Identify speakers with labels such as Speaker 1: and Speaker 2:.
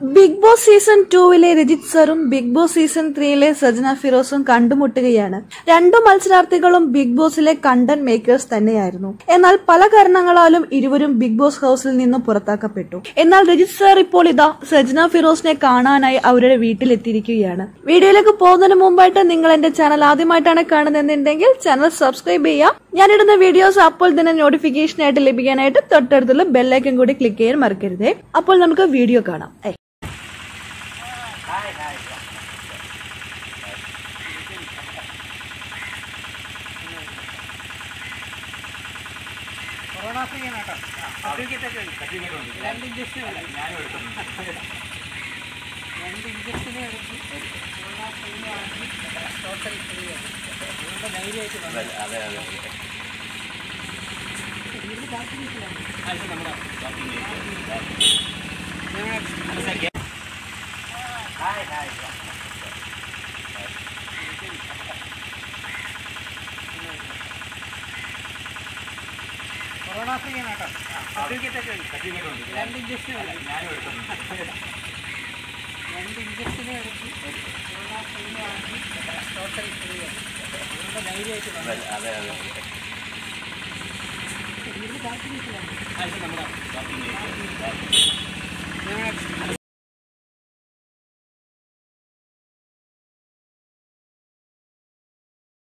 Speaker 1: Big Boss season ടൂവിലെ രജിത് സറും Bigg Boss season ത്രീയിലെ സജന ഫിറോസും കണ്ടുമുട്ടുകയാണ് രണ്ടു മത്സരാർത്ഥികളും ബിഗ് ബോസിലെ കണ്ടന്റ് മേക്കേഴ്സ് തന്നെയായിരുന്നു എന്നാൽ പല കാരണങ്ങളാലും ഇരുവരും ബിഗ് ബോസ് ഹൌസിൽ നിന്നും പുറത്താക്കപ്പെട്ടു എന്നാൽ രജിത് സർ ഇപ്പോൾ ഇതാ സജന ഫിറോസിനെ കാണാനായി അവരുടെ വീട്ടിലെത്തിയിരിക്കുകയാണ് വീഡിയോയിലേക്ക് പോകുന്നതിന് മുമ്പായിട്ട് നിങ്ങൾ എന്റെ ചാനൽ ആദ്യമായിട്ടാണ് കാണുന്നതെന്നുണ്ടെങ്കിൽ ചാനൽ സബ്സ്ക്രൈബ് ചെയ്യാം ഞാനിടുന്ന വീഡിയോസ് അപ്പോൾ തന്നെ നോട്ടിഫിക്കേഷൻ ആയിട്ട് ലഭിക്കാനായിട്ട് തൊട്ടടുത്തുള്ള ബെല്ലൈക്കൻ കൂടി ക്ലിക്ക് ചെയ്യാൻ മറക്കരുതേ അപ്പോൾ നമുക്ക് വീഡിയോ കാണാം ഏ.
Speaker 2: കൊറോണ ഫ്രീ ആണ് കേട്ടോ സർട്ടിഫിക്കറ്റ് ഒക്കെ ഉണ്ട് രണ്ട് ഇഞ്ചക്ഷൻ രണ്ട് ഇഞ്ചക്ഷൻ എടുത്ത് കൊറോണ ഫ്രീ ആക്കി ടോട്ടൽ ഫ്രീ ആണ് അതുകൊണ്ട് ധൈര്യമായിട്ട് വന്നു. ഇതിന് കാത്തിരിക്കലാണ്. ഞങ്ങൾ കൊറോണ ഫ്രീ ആണ് കേട്ടോ സർട്ടിഫിക്കറ്റ് ഒക്കെ ഉണ്ട് രണ്ട് ഇഞ്ചക്ഷൻ രണ്ട് ഇഞ്ചക്ഷൻ എടുത്ത് കൊറോണ ഫ്രീ ആക്കി ടോട്ടൽ ഫ്രീ ആണ് അതുകൊണ്ട് ധൈര്യമായിട്ട് വന്നു. ഇതിന് കാത്തിരിക്കലാണ്. ഞങ്ങൾ